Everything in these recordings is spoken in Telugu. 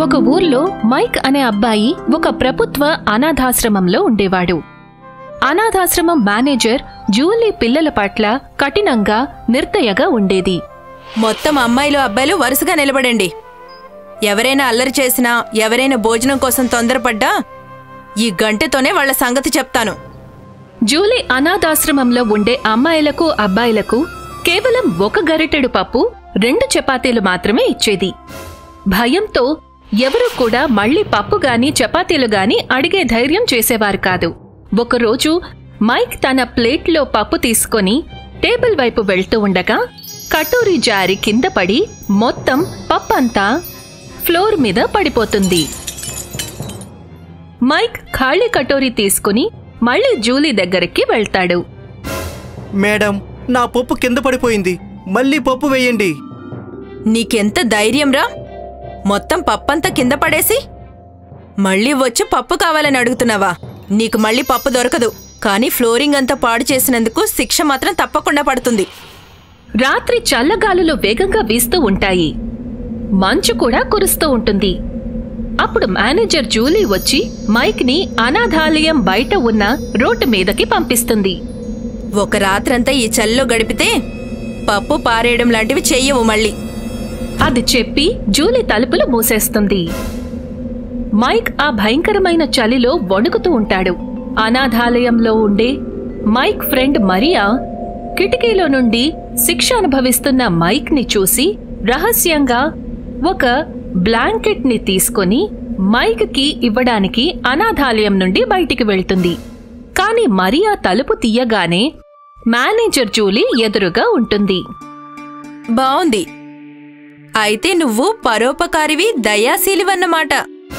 ఒక ఊర్లో మైక్ అనే అబ్బాయి ఒక ప్రభుత్వ అనాథాశ్రమంలో ఉండేవాడు అనాథాశ్రమం మేనేజర్ జూలీ పిల్లల పట్ల కఠినంగా నిర్దయగా ఉండేది మొత్తం అమ్మాయిలు అబ్బాయిలు వరుసగా నిలబడండి ఎవరైనా అల్లరి చేసినా ఎవరైనా భోజనం కోసం తొందరపడ్డా ఈ గంటతోనే వాళ్ళ సంగతి చెప్తాను జూలీ అనాథాశ్రమంలో ఉండే అమ్మాయిలకు అబ్బాయిలకు కేవలం ఒక గరిటెడు పప్పు రెండు చపాతీలు మాత్రమే ఇచ్చేది భయంతో ఎవరూ కూడా మళ్ళీ పప్పు గాని చపాతీలు గాని అడిగే ధైర్యం చేసేవారు కాదు ఒకరోజు మైక్ తన ప్లేట్లో పప్పు తీసుకొని టేబుల్ వైపు వెళ్తూ ఉండగా కటోరీ జారి కింద పడి మొత్తం పప్పంతా ఫ్లోర్ మీద పడిపోతుంది మైక్ ఖాళీ కటోరీ తీసుకుని మళ్ళీ జూలీ దగ్గరికి వెళ్తాడు మేడం నా పప్పు కింద పడిపోయింది మళ్ళీ పప్పు వేయండి నీకెంత ధైర్యంరా మొత్తం పప్పంతా కింద పడేసి మళ్ళీ వచ్చి పప్పు కావాలని అడుగుతున్నావా నీకు మళ్ళీ పప్పు దొరకదు కానీ ఫ్లోరింగ్ అంతా పాడు చేసినందుకు శిక్ష మాత్రం తప్పకుండా పడుతుంది రాత్రి చల్లగాలులు వేగంగా వీస్తూ ఉంటాయి మంచు కూడా కురుస్తూ ఉంటుంది అప్పుడు మేనేజర్ జూలీ వచ్చి మైక్ ని అనాథాలయం బయట ఉన్న రోడ్డు మీదకి పంపిస్తుంది ఒక రాత్రంతా ఈ చలిలో గడిపితే పప్పు పారేయడం లాంటివి చెయ్యవు మళ్ళీ అది చెప్పి జూలీ తలుపులు మూసేస్తుంది మైక్ ఆ భయంకరమైన చలిలో వణుకుతూ ఉంటాడు అనాథాలయంలో ఉండే మైక్ ఫ్రెండ్ మరియా కిటికీలో నుండి శిక్ష అనుభవిస్తున్న మైక్ ని చూసి రహస్యంగా ఒక బ్లాంకెట్ ని తీసుకొని మైక్ కి ఇవ్వడానికి అనాథాలయం నుండి బయటికి వెళ్తుంది కాని మరియా తలుపు తీయగానే మేనేజర్ జూలీ ఎదురుగా ఉంటుంది బావుంది అయితే నువ్వు పరోపకారివి దయాశీలివన్నమాట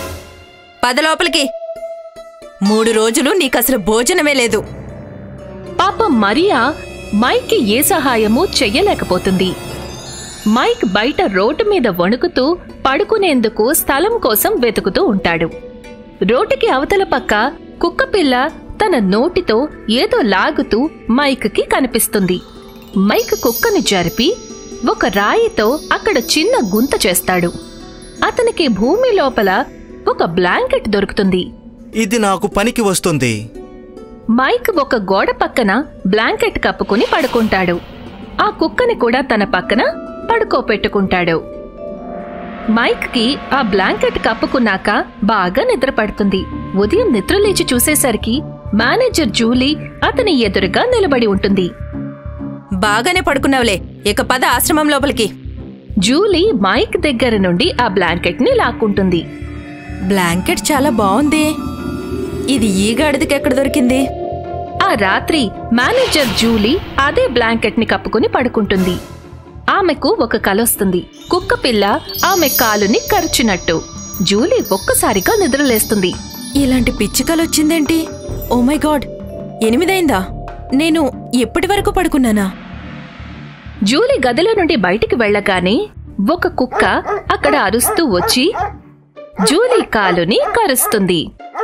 పద లోపలికి మూడు రోజులు నీకసలు భోజనమే లేదు పాపం మరియా మైక్కి ఏ సహాయమూ చెయ్యలేకపోతుంది మైక్ బయట రోడ్డు మీద వణుకుతూ పడుకునేందుకు స్థలం కోసం వెతుకుతూ ఉంటాడు రోడ్డుకి అవతల పక్క కుక్కపిల్ల తన నోటితో ఏదో లాగుతూ మైక్కి కనిపిస్తుంది మైక్ కుక్కని జరిపి ఒక రాయితో అక్కడ చిన్న గుంత చేస్తాడు అతనికి భూమి లోపల ఒక బ్లాంకెట్ దొరుకుతుంది ఇది నాకు పనికి వస్తుంది మైక్ ఒక గోడ పక్కన బ్లాంకెట్ కప్పుకుని పడుకుంటాడు ఆ కుక్కని కూడా తన పక్కన పడుకోపెట్టుకుంటాడు మైక్కి ఆ బ్లాంకెట్ కప్పుకున్నాక బాగా నిద్ర పడుతుంది ఉదయం నిద్రలేచి చూసేసరికి మేనేజర్ జూలీ అతని ఎదురుగా నిలబడి ఉంటుంది బాగానే పడుకున్నావులే ఇక పద ఆశ్రమం లోపలికి జూలీ మైక్ దగ్గర నుండి ఆ బ్లాంకెట్ ని లాక్కుంటుంది బ్లాంకెట్ చాలా బాగుంది ఇది ఈ గాడిదకి ఎక్కడ దొరికింది ఆ రాత్రి మేనేజర్ జూలీ అదే బ్లాంకెట్ ని కప్పుకుని పడుకుంటుంది ఆమెకు ఒక కలొస్తుంది కుక్క పిల్ల ఆమె కాలుని కరిచినట్టు జూలీ ఒక్కసారిగా నిద్రలేస్తుంది ఇలాంటి పిచ్చికలొచ్చిందేంటి ఓ మై గాడ్ ఎనిమిదైందా నేను ఎప్పటి వరకు పడుకున్నానా జూలీ గదిలో నుండి బయటికి వెళ్ళగానే ఒక కుక్క అక్కడ అరుస్తూ వచ్చి జూలీ కాలుని కరుస్తుంది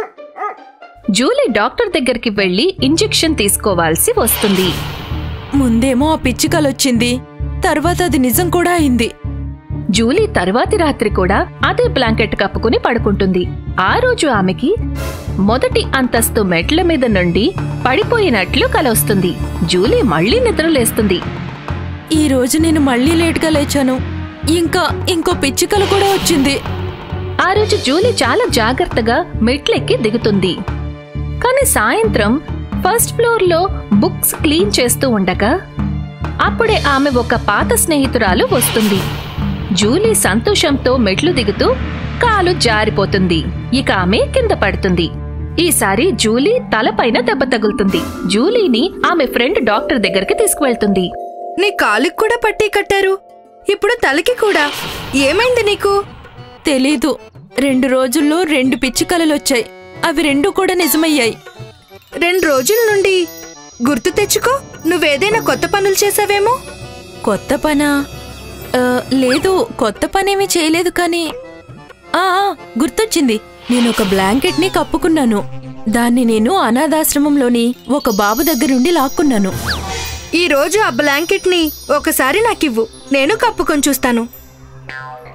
జూలీ డాక్టర్ దగ్గరికి వెళ్లి ఇంజెక్షన్ తీసుకోవాల్సి వస్తుంది ముందేమో ఆ పిచ్చికలొచ్చింది తర్వాత అది నిజం కూడా అయింది జూలీ తరువాతి రాత్రి కూడా అదే బ్లాంకెట్ కప్పుకుని పడుకుంటుంది ఆ రోజు ఆమెకి మొదటి అంతస్తు మెట్ల మీద నుండి పడిపోయినట్లు కలొస్తుంది జూలీ మళ్ళీ నిద్రలేస్తుంది ఈ రోజు నేను మళ్ళీ లేట్గా లేచాను ఇంకా ఇంకో పిచ్చికలు కూడా వచ్చింది ఆ రోజు జూలీ చాలా జాగ్రత్తగా మెట్లెక్కి దిగుతుంది కానీ సాయంత్రం ఫస్ట్ ఫ్లోర్ లో బుక్స్ క్లీన్ చేస్తూ ఉండగా అప్పుడే ఆమె ఒక పాత స్నేహితురాలు వస్తుంది జూలీ సంతోషంతో మెట్లు దిగుతూ కాలు జారిపోతుంది ఇక ఆమె కింద పడుతుంది ఈసారి జూలీ తలపైన దెబ్బ తగులుతుంది జూలీని ఆమె ఫ్రెండ్ డాక్టర్ దగ్గరికి తీసుకువెళ్తుంది నీ కాలుకి కూడా పట్టీ కట్టారు ఇప్పుడు తలకి కూడా ఏమైంది నీకు తెలీదు రెండు రోజుల్లో రెండు పిచ్చికలలొచ్చాయి అవి రెండు కూడా నిజమయ్యాయి రెండు రోజుల నుండి గుర్తు తెచ్చుకో నువ్వేదైనా కొత్త పనులు చేసావేమో కొత్త పనా ఆ, లేదు కొత్త పనేమీ చేయలేదు కానీ ఆ ఆ, గుర్తొచ్చింది నేను ఒక బ్లాంకెట్ ని కప్పుకున్నాను దాన్ని నేను అనాథాశ్రమంలోని ఒక బాబు దగ్గర నుండి లాక్కున్నాను ఈ రోజు ఆ బ్లాంకెట్ ని ఒకసారి నాకివ్వు నేను కప్పుకొని చూస్తాను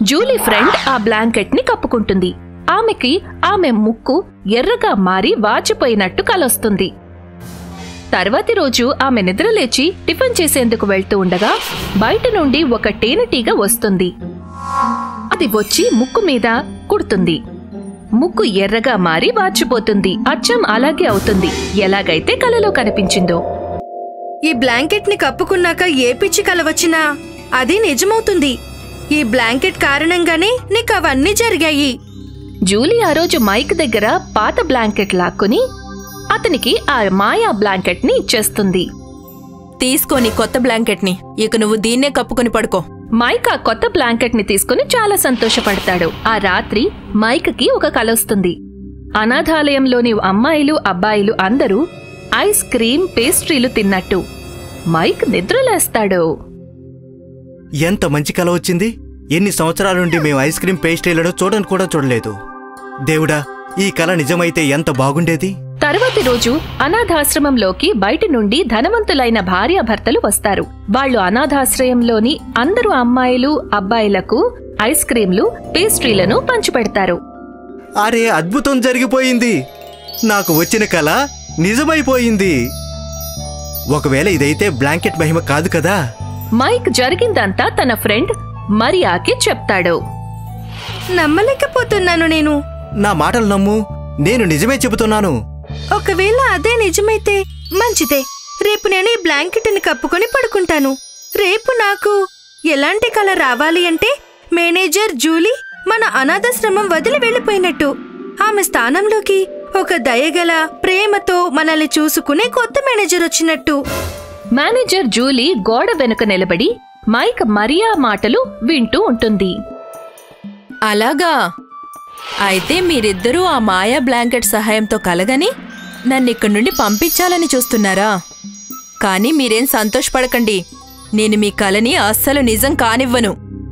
జూలీ ఫ్రెండ్ ఆ బ్లాంకెట్ ని కప్పుకుంటుంది ఆమెకి ఆమె ముక్కు ఎర్రగా మారి వాచిపోయినట్టు కలొస్తుంది తర్వాతి రోజు ఆమె నిద్రలేచి టిఫిన్ చేసేందుకు వెళ్తూ ఉండగా బయట నుండి ఒక తేనెటీగ వస్తుంది అది వచ్చి ముక్కు మీద కుడుతుంది ముక్కు ఎర్రగా మారి వాచిపోతుంది అచ్చం అలాగే అవుతుంది ఎలాగైతే కలలో కనిపించిందో ఈ బ్లాంకెట్ ని కప్పుకున్నాక ఏ పిచ్చి కల వచ్చినా అది నిజమవుతుంది ఈ బ్లాంకెట్ కారణంగానే నీకు అవన్నీ జరిగాయి జూలీ ఆ రోజు మైక్ దగ్గర పాత బ్లాంకెట్ లాక్కుని అతనికి ఆ మాయా బ్లాంకెట్ ని ఇచ్చేస్తుంది తీసుకోని కొత్త బ్లాంకెట్ని ఇక నువ్వు దీన్నే కప్పుకొని పడుకో మైక్ ఆ కొత్త బ్లాంకెట్ ని తీసుకుని చాలా సంతోషపడతాడు ఆ రాత్రి మైక్ కి ఒక కలొస్తుంది అనాథాలయంలోని అమ్మాయిలు అబ్బాయిలు అందరూ ఐస్ క్రీమ్ పేస్ట్రీలు తిన్నట్టు మైక్ నిద్రలేస్తాడు ఎంత మంచి కల వచ్చింది ఎన్ని సంవత్సరాల నుండి మేము ఐస్ క్రీం పేస్ట్రీలను చూడని కూడా చూడలేదు దేవుడా ఈ కల నిజమైతే ఎంత బాగుండేది తర్వాతి రోజు అనాథాశ్రమంలోకి బయటి నుండి ధనవంతులైన భార్యాభర్తలు వస్తారు వాళ్ళు అనాథాశ్రయంలోని అందరు అమ్మాయిలు అబ్బాయిలకు ఐస్ క్రీంలు పేస్ట్రీలను పంచిపెడతారు అరే అద్భుతం జరిగిపోయింది నాకు వచ్చిన కల నిజమైపోయింది ఒకవేళ ఇదైతే బ్లాంకెట్ మహిమ కాదు కదా మైక్ జరిగిందంతా తన ఫ్రెండ్ మరియాకి చెప్తాడు నమ్మలేకపోతున్నాను నేను నా మాటలు నమ్ము నేను నిజమే చెబుతున్నాను ఒకవేళ అదే నిజమైతే మంచిదే రేపు నేను ఈ బ్లాంకెట్ ని కప్పుకొని పడుకుంటాను రేపు నాకు ఎలాంటి కల రావాలి అంటే మేనేజర్ జూలీ మన అనాథాశ్రమం వదిలి వెళ్ళిపోయినట్టు ఆమె స్థానంలోకి ఒక దయగల ప్రేమతో మనల్ని చూసుకునే కొత్త మేనేజర్ వచ్చినట్టు మేనేజర్ జూలీ గోడ వెనుక నిలబడి మైక్ మరియా మాటలు వింటూ ఉంటుంది అలాగా అయితే మీరిద్దరూ ఆ మాయా బ్లాంకెట్ సహాయంతో కలగని నన్నిక్కడి నుండి పంపించాలని చూస్తున్నారా కానీ మీరేం సంతోషపడకండి నేను మీ కలని అస్సలు నిజం కానివ్వను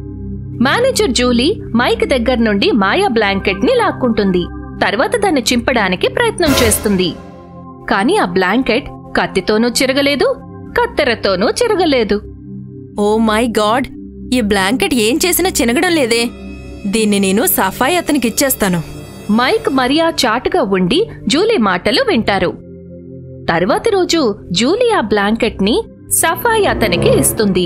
మేనేజర్ జూలీ మైక్ దగ్గర నుండి మాయా బ్లాంకెట్ ని లాక్కుంటుంది తర్వాత దాన్ని చింపడానికి ప్రయత్నం చేస్తుంది కానీ ఆ బ్లాంకెట్ కత్తితోనూ చిరగలేదు కత్తెరతోనూ చిరగలేదు ఓ మై గాడ్ ఈ బ్లాంకెట్ ఏం చేసినా చినగడం లేదే దీన్ని నేను సఫాయి అతనికి ఇచ్చేస్తాను మైక్ మరియా చాటుగా ఉండి జూలీ మాటలు వింటారు తర్వాతి రోజు జూలీ ఆ బ్లాంకెట్ ని సఫాయి అతనికి ఇస్తుంది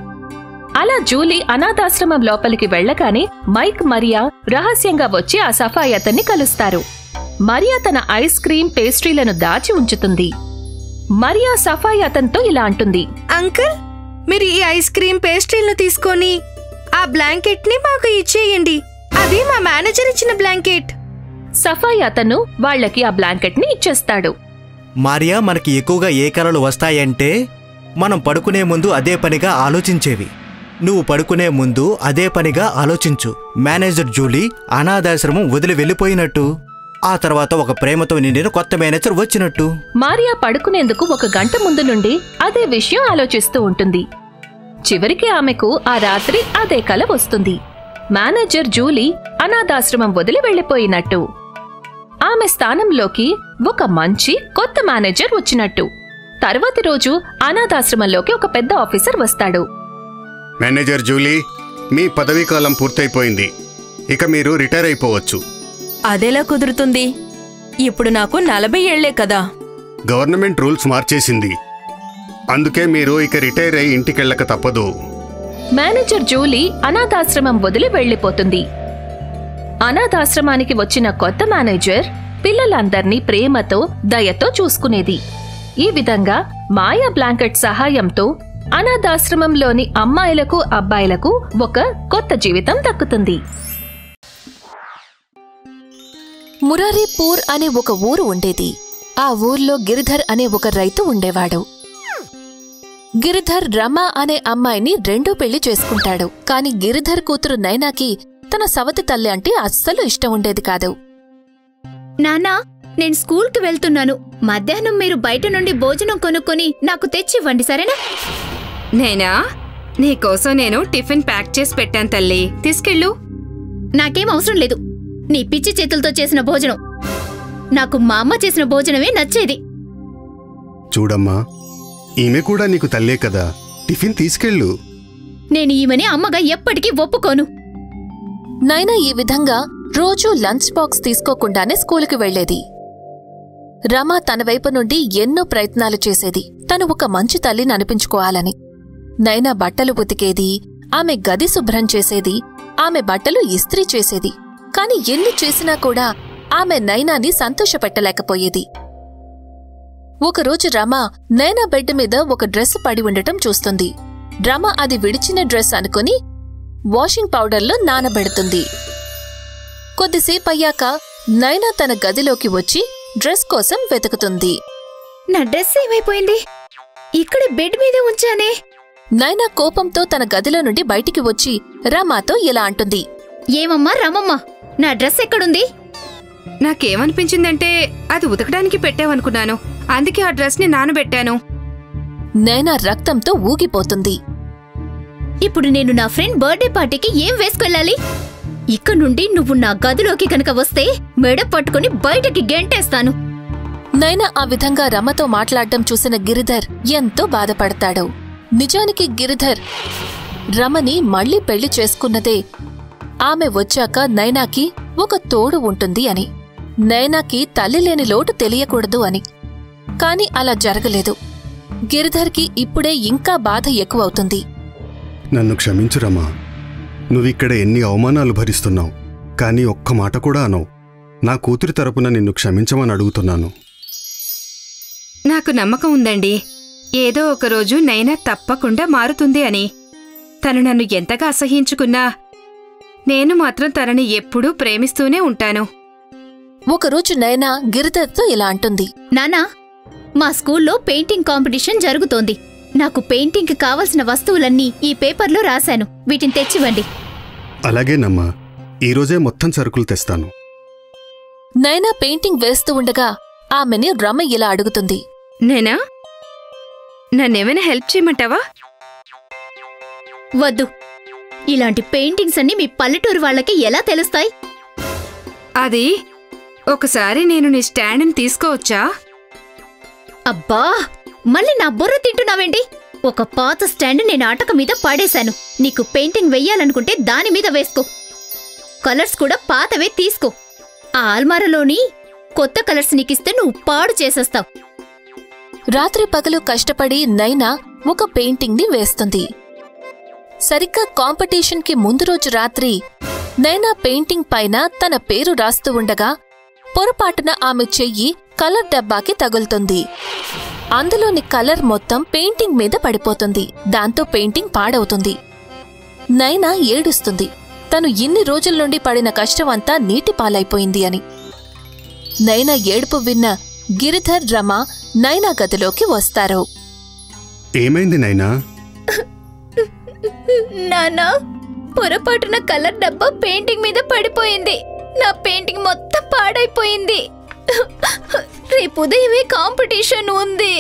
అలా జూలీ అనాథాశ్రమం లోపలికి వెళ్ళగానే మైక్ మరియా రహస్యంగా వచ్చి ఆ సఫాయి అతన్ని కలుస్తారు మరియా తన ఐస్ క్రీం పేస్ట్రీలను దాచి ఉంచుతుంది మరియా సఫాయి అతనితో ఇలా అంటుంది అంకుల్ మీరు ఈ ఐస్ క్రీమ్ పేస్ట్రీలను తీసుకొని ఆ బ్లాంకెట్ ని మాకు ఇచ్చేయండి అది మా మేనేజర్ ఇచ్చిన బ్లాంకెట్ సఫాయి అతను వాళ్ళకి ఆ బ్లాంకెట్ ని ఇచ్చేస్తాడు మారియా మనకి ఎక్కువగా ఏ కలలు వస్తాయంటే మనం పడుకునే ముందు అదే పనిగా ఆలోచించేవి నువ్వు పడుకునే ముందు అదే పనిగా ఆలోచించు మేనేజర్ జూలీ అనాథాశ్రమం వదిలి వెళ్ళిపోయినట్టు ఆ తర్వాత ఒక ప్రేమతో నిండిన కొత్త మేనేజర్ వచ్చినట్టు మారియా పడుకునేందుకు ఒక గంట ముందు నుండి అదే విషయం ఆలోచిస్తూ ఉంటుంది చివరికి ఆమెకు ఆ రాత్రి అదే కల వస్తుంది మేనేజర్ జూలీ అనాథాశ్రమం వదిలి వెళ్ళిపోయినట్టు ఆమె స్థానంలోకి ఒక మంచి కొత్త మేనేజర్ వచ్చినట్టు తర్వాతి రోజు అనాథాశ్రమంలోకి ఒక పెద్ద ఆఫీసర్ వస్తాడు మేనేజర్ జూలీ మీ పదవీ కాలం పూర్తయిపోయింది ఇక మీరు రిటైర్ అయిపోవచ్చు అదెలా కుదురుతుంది ఇప్పుడు నాకు నలభై ఏళ్లే కదా గవర్నమెంట్ రూల్స్ మార్చేసింది అందుకే మీరు ఇక రిటైర్ అయి ఇంటికెళ్ళక తప్పదు మేనేజర్ జూలీ అనాథాశ్రమం వదిలి వెళ్ళిపోతుంది అనాథాశ్రమానికి వచ్చిన కొత్త మేనేజర్ పిల్లలందర్నీ ప్రేమతో దయతో చూసుకునేది ఈ విధంగా మాయా బ్లాంకెట్ సహాయంతో అనాథాశ్రమంలోని అమ్మాయిలకు అబ్బాయిలకు ఒక కొత్త జీవితం దక్కుతుంది మురారీపూర్ అనే ఒక ఊరు ఉండేది ఆ ఊర్లో గిరిధర్ అనే ఒక రైతు ఉండేవాడు గిరిధర్ రమ అనే అమ్మాయిని రెండో పెళ్లి చేసుకుంటాడు కాని గిరిధర్ కూతురు నైనాకి తన సవతి తల్లి అంటే అస్సలు ఇష్టం ఉండేది కాదు నాన్నా నేను స్కూల్కి వెళ్తున్నాను మధ్యాహ్నం మీరు బయట నుండి భోజనం కొనుక్కొని నాకు తెచ్చివ్వండి సరేనా నేనా నీకోసం నేను టిఫిన్ ప్యాక్ చేసి పెట్టాను తల్లి తీసుకెళ్ళు నాకేం అవసరం లేదు నీ పిచ్చి చేతులతో చేసిన భోజనం నాకు మా అమ్మ చేసిన భోజనమే నచ్చేది చూడమ్మా ఈమె కూడా నీకు తల్లే కదా టిఫిన్ తీసుకెళ్ళు నేను ఈమెని అమ్మగా ఎప్పటికీ ఒప్పుకోను నైనా ఈ విధంగా రోజూ లంచ్ బాక్స్ తీసుకోకుండానే స్కూలుకి వెళ్లేది రమ తన వైపు నుండి ఎన్నో ప్రయత్నాలు చేసేది తను ఒక మంచి తల్లిని అనిపించుకోవాలని నైనా బట్టలు ఉతికేది ఆమె గది శుభ్రం చేసేది ఆమె బట్టలు ఇస్త్రీ చేసేది కాని ఎన్ని చేసినా కూడా ఆమె నైనాని సంతోషపెట్టలేకపోయేది ఒకరోజు రమ నైనా బెడ్ మీద ఒక డ్రెస్ పడి ఉండటం చూస్తుంది రమ అది విడిచిన డ్రెస్ అనుకుని వాషింగ్ పౌడర్లో నానబెడుతుంది కొద్దిసేపయ్యాక నైనా తన గదిలోకి వచ్చి డ్రెస్ కోసం వెతుకుతుంది నా డ్రెస్ ఏమైపోయింది ఇక్కడ బెడ్ మీదే ఉంచానే నైనా కోపంతో తన గదిలో నుండి బయటికి వచ్చి రమాతో ఇలా అంటుంది ఏమమ్మా రమమ్మ నా డ్రెస్ ఎక్కడుంది నాకేమనిపించిందంటే అది ఉతకడానికి పెట్టావనుకున్నాను అందుకే ఆ డ్రెస్ ని నానబెట్టాను నైనా రక్తంతో ఊగిపోతుంది ఇప్పుడు నేను నా ఫ్రెండ్ బర్త్డే పార్టీకి ఏం వేసుకెళ్ళాలి ఇక్కడ నుండి నువ్వు నా గదిలోకి కనుక వస్తే మెడ పట్టుకుని బయటకి గెంటేస్తాను నైనా ఆ విధంగా రమతో మాట్లాడడం చూసిన గిరిధర్ ఎంతో బాధపడతాడు నిజానికి గిరిధర్ రమని మళ్ళీ పెళ్లి చేసుకున్నదే ఆమె వచ్చాక నైనాకి ఒక తోడు ఉంటుంది అని నైనాకి తల్లి లేని లోటు తెలియకూడదు అని కాని అలా జరగలేదు గిరిధర్కి ఇప్పుడే ఇంకా బాధ ఎక్కువవుతుంది నన్ను క్షమించు రమా నువ్విక్కడ ఎన్ని అవమానాలు భరిస్తున్నావు కానీ ఒక్క మాట కూడా అనవు నా కూతురి తరపున నిన్ను క్షమించమని అడుగుతున్నాను నాకు నమ్మకం ఉందండి ఏదో ఒకరోజు నైనా తప్పకుండా మారుతుంది అని తను నన్ను ఎంతగా అసహించుకున్నా నేను మాత్రం తనని ఎప్పుడూ ప్రేమిస్తూనే ఉంటాను ఒకరోజు నైనా గిరిధర్తో ఇలా అంటుంది నానా మా స్కూల్లో పెయింటింగ్ కాంపిటీషన్ జరుగుతోంది నాకు పెయింటింగ్కి కావలసిన వస్తువులన్నీ ఈ పేపర్లో రాశాను వీటిని తెచ్చివ్వండి అలాగేనమ్మా ఈరోజే మొత్తం సరుకులు తెస్తాను నైనా పెయింటింగ్ వేస్తూ ఉండగా ఆమెని రమ ఇలా అడుగుతుంది నేనా నన్నేమైనా హెల్ప్ చేయమంటావా వద్దు ఇలాంటి పెయింటింగ్స్ అన్ని మీ పల్లెటూరు వాళ్ళకి ఎలా తెలుస్తాయి అది ఒకసారి నేను నీ స్టాండ్ని తీసుకోవచ్చా అబ్బా మళ్ళీ నా బుర్ర తింటున్నావేంటి ఒక పాత స్టాండ్ నేను ఆటక మీద పాడేశాను నీకు పెయింటింగ్ వెయ్యాలనుకుంటే దాని మీద వేసుకో కలర్స్ కూడా పాతవే తీసుకో ఆ ఆల్మారలోని కొత్త కలర్స్ నీకిస్తే నువ్వు పాడు చేసేస్తావు రాత్రి పగలు కష్టపడి నైనా ఒక పెయింటింగ్ ని వేస్తుంది సరిగ్గా కాంపిటీషన్ కి ముందు రోజు రాత్రి నైనా పెయింటింగ్ పైన తన పేరు రాస్తూ ఉండగా పొరపాటున ఆమె చెయ్యి కలర్ డబ్బాకి తగులుతుంది అందులోని కలర్ మొత్తం పెయింటింగ్ మీద పడిపోతుంది దాంతో పెయింటింగ్ పాడవుతుంది నైనా ఏడుస్తుంది తను ఇన్ని రోజుల నుండి పడిన కష్టమంతా నీటి పాలైపోయింది అని నైనా ఏడుపు విన్న గిరిధర్ రమ నైనా గదిలోకి వస్తారు ఏమైంది నైనా నానా పొరపాటున కలర్ డబ్బా పెయింటింగ్ మీద పడిపోయింది నా పెయింటింగ్ మొత్తం పాడైపోయింది రేపు ఉదయమే కాంపిటీషన్ ఉంది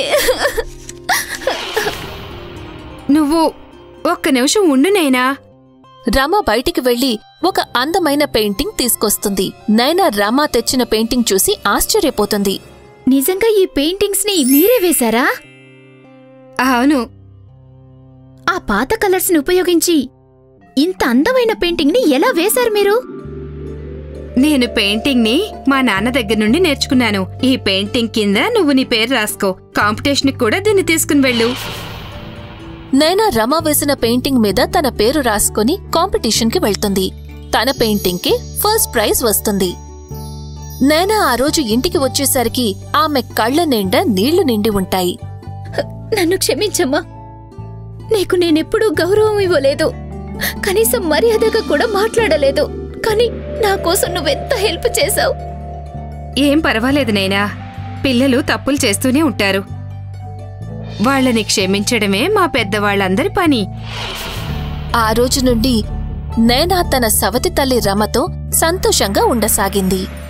నువ్వు ఒక్క నిమిషం ఉండు నైనా రమ బయటికి వెళ్లి ఒక అందమైన పెయింటింగ్ తీసుకొస్తుంది నైనా రమ తెచ్చిన పెయింటింగ్ చూసి ఆశ్చర్యపోతుంది నిజంగా ఈ పెయింటింగ్స్ ని మీరే వేశారా అవును ఆ పాత కలర్స్ ని ఉపయోగించి ఇంత అందమైన పెయింటింగ్ ని ఎలా వేశారు మీరు నేను పెయింటింగ్ ని మా నాన్న దగ్గర నుండి నేర్చుకున్నాను ఈ పెయింటింగ్ కింద నువ్వు నీ పేరు రాసుకో కాంపిటీషన్ కూడా దీన్ని తీసుకుని వెళ్ళు నైనా రమ వేసిన పెయింటింగ్ మీద తన పేరు రాసుకుని కాంపిటీషన్కి వెళ్తుంది తన పెయింటింగ్ కి ఫస్ట్ ప్రైజ్ వస్తుంది నైనా ఆ రోజు ఇంటికి వచ్చేసరికి ఆమె కళ్ళ నిండా నీళ్లు నిండి ఉంటాయి నన్ను క్షమించమ్మా నీకు నేనెప్పుడూ గౌరవం ఇవ్వలేదు కనీసం మర్యాదగా కూడా మాట్లాడలేదు కానీ నా కోసం నువ్వెంత హెల్ప్ చేశావు ఏం పర్వాలేదు నైనా పిల్లలు తప్పులు చేస్తూనే ఉంటారు వాళ్ళని క్షమించడమే మా పెద్దవాళ్ళందరి పని ఆ రోజు నుండి నైనా తన సవతి తల్లి రమతో సంతోషంగా ఉండసాగింది